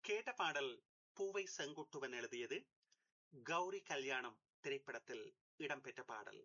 கேட்ட பாடல் பூவை செங்குட்டுவன் எழுதியது கௌரி கல்யாணம் திரைப்படத்தில் இடம்பெற்ற பாடல்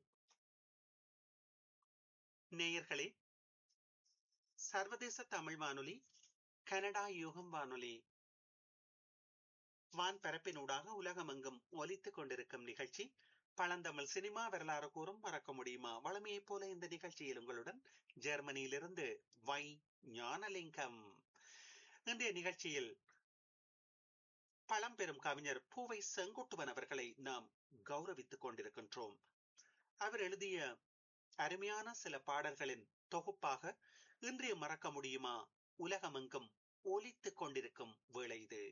நேயர்களே சர்வதேச தமிழ் வானொலி கனடா யுகம் வானொலி வான்பரப்பினூடாக உலகமெங்கும் ஒலித்துக் கொண்டிருக்கும் நிகழ்ச்சி பழந்தமிழ் சினிமா வரலாறு கூறும் மறக்க முடியுமா வளமையைப் போல இந்த நிகழ்ச்சியில் உங்களுடன் ஜெர்மனியிலிருந்து வை ஞானலிங்கம் இன்றைய நிகழ்ச்சியில் பழம்பெரும் கவிஞர் பூவை செங்குட்டுவன் அவர்களை நாம் கௌரவித்துக் கொண்டிருக்கின்றோம் அவர் எழுதிய அருமையான சில பாடல்களின் தொகுப்பாக இன்றைய மறக்க முடியுமா உலகமெங்கும் ஒலித்துக் கொண்டிருக்கும் வேளை இது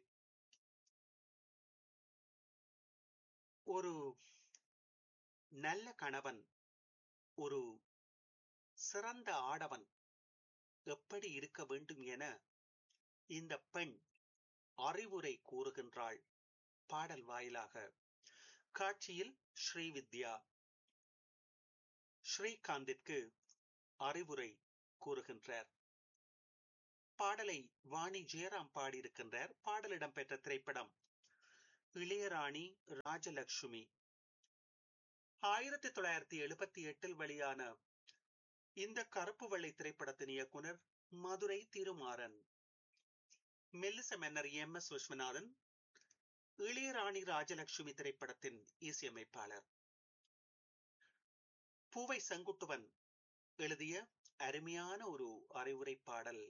ஒரு நல்ல கணவன் ஒரு சிறந்த ஆடவன் எப்படி இருக்க வேண்டும் என இந்த பெண் அறிவுரை கூறுகின்றாள் பாடல் வாயிலாக காட்சியில் ஸ்ரீவித்யா ஸ்ரீகாந்திற்கு அறிவுரை கூறுகின்றார் பாடலை வாணி ஜெயராம் பாடியிருக்கின்றார் பாடலிடம் பெற்ற திரைப்படம் இளையராணி ராஜலட்சுமி ஆயிரத்தி தொள்ளாயிரத்தி எழுபத்தி எட்டில் வெளியான இந்த கருப்பு வெள்ளை திரைப்படத்தின் இயக்குனர் மதுரை திருமாறன் மெல்லிச மன்னர் எம் எஸ் விஸ்வநாதன் இளையராணி ராஜலட்சுமி திரைப்படத்தின் இசையமைப்பாளர் பூவை செங்குட்டுவன் எழுதிய அருமையான ஒரு அறிவுரை பாடல்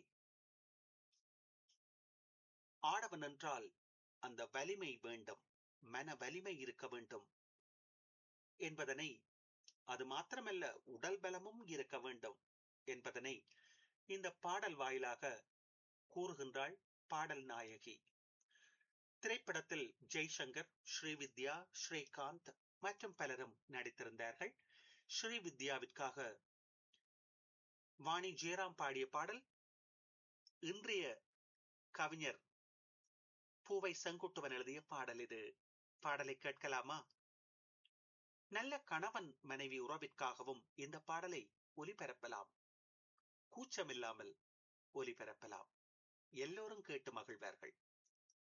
ஆடவன் என்றால் அந்த வலிமை வேண்டும் மன வலிமை இருக்க வேண்டும் என்பதனை அது மாத்திரமல்ல உடல் பலமும் இருக்க வேண்டும் என்பதனை இந்த பாடல் வாயிலாக கூறுகின்றாள் பாடல் நாயகி திரைப்படத்தில் ஜெய்சங்கர் ஸ்ரீவித்யா ஸ்ரீகாந்த் மற்றும் பலரும் நடித்திருந்தார்கள் ஸ்ரீவித்யாவிற்காக வாணி ஜெயராம் பாடிய பாடல் இன்றைய கவிஞர் பூவை செங்குட்டுவன் எழுதிய பாடல் இது பாடலை கேட்கலாமா நல்ல கணவன் மனைவி உறவிற்காகவும் இந்த பாடலை ஒலிபரப்பலாம் கூச்சமில்லாமல் ஒலிபரப்பலாம் எல்லோரும் கேட்டு மகிழ்வார்கள்